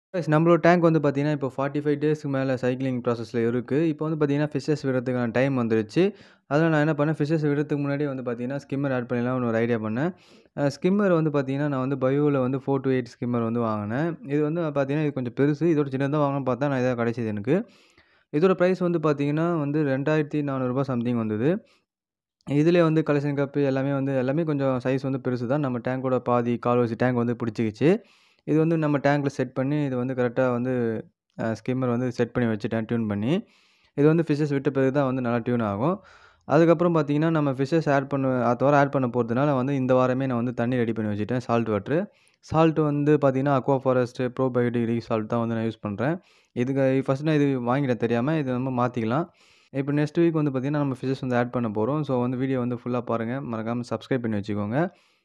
Guys நம்மளோட tank வந்து பார்த்தீங்கன்னா, இப்போ 45 டேஸ்க்கு மேல சைக்கிளிங் ப்ராசஸ்ல இருக்கு. இப்போ வந்து பார்த்தீங்கன்னா, ஃபிஷஸ் விடுறதுக்கான டைம் வந்துருச்சு. அதனால நான் என்ன பண்ணேன், ஃபிஷஸ் விடுறதுக்கு முன்னாடியே வந்து பார்த்தீங்கன்னா, ஸ்கிம்மர் ஆட் பண்ணிடலாம்னு ஒரு ஐடியா பண்ணேன். அ ஸ்கிம்மர் வந்து பார்த்தீங்கன்னா, நான் வந்து பயோல வந்து 4 டூ 8 ஸ்கிம்மர் வந்து வாங்குனேன். இது வந்து பார்த்தீங்கன்னா, இது கொஞ்சம் பெருசு. இதோட சின்னதா வாங்கலாம்னு பார்த்தா, நான் இதான் கிடைச்சது எனக்கு. இதோட பிரைஸ் வந்து பார்த்தீங்கன்னா, வந்து ரூ. 2400 சம்திங் வந்தது. இதிலே வந்து கலெக்ஷன் கப்பு எல்லாமே வந்து எல்லாமே கொஞ்சம் சைஸ் வந்து பெருசு தான். நம்ம டேங்கோட பாதி கால்வாசி டேங்க் வந்து பிடிச்சிக்கிச்சு. இது வந்து நம்ம டேங்க்ல செட் பண்ணி, இது வந்து கரெக்ட்டா வந்து அ ஸ்கிம்மர் வந்து செட் பண்ணி வச்சுட்டேன், டியூன் பண்ணி. இது வந்து ஃபிஷஸ் விட்ட பிறகு தான் வந்து நல்லா டியூன் ஆகும். அதுக்கப்புறம் பார்த்தீங்கன்னா, நம்ம ஃபிஷஸ் ஆட் பண்ண அடுத்த வாரம் ஆட் பண்ண போறதுனால வந்து இந்த வாரமே நான் வந்து தண்ணி ரெடி பண்ணி வச்சுட்டேன், சால்ட் வாட்டரு. சால்ட் வந்து பார்த்தீங்கன்னா, அக்வா ஃபாரஸ்ட் ப்ரோ பயோடிகிரி சால்ட் தான் வந்து நான் யூஸ் பண்றேன். இதுக்கு ஃபர்ஸ்ட் நான் இது வாங்கிட்டேன் தெரியாம. இத நம்ம மாத்திக்கலாம். இப்போ நெக்ஸ்ட் வீக் வந்து பார்த்தீங்கன்னா, நம்ம ஃபிஷஸ் வந்து ஆட் பண்ண போறோம். ஸோ வந்து வீடியோ வந்து ஃபுல்லா பாருங்க. மறக்காம சப்ஸ்கிரைப் பண்ணி வச்சுக்கோங்க.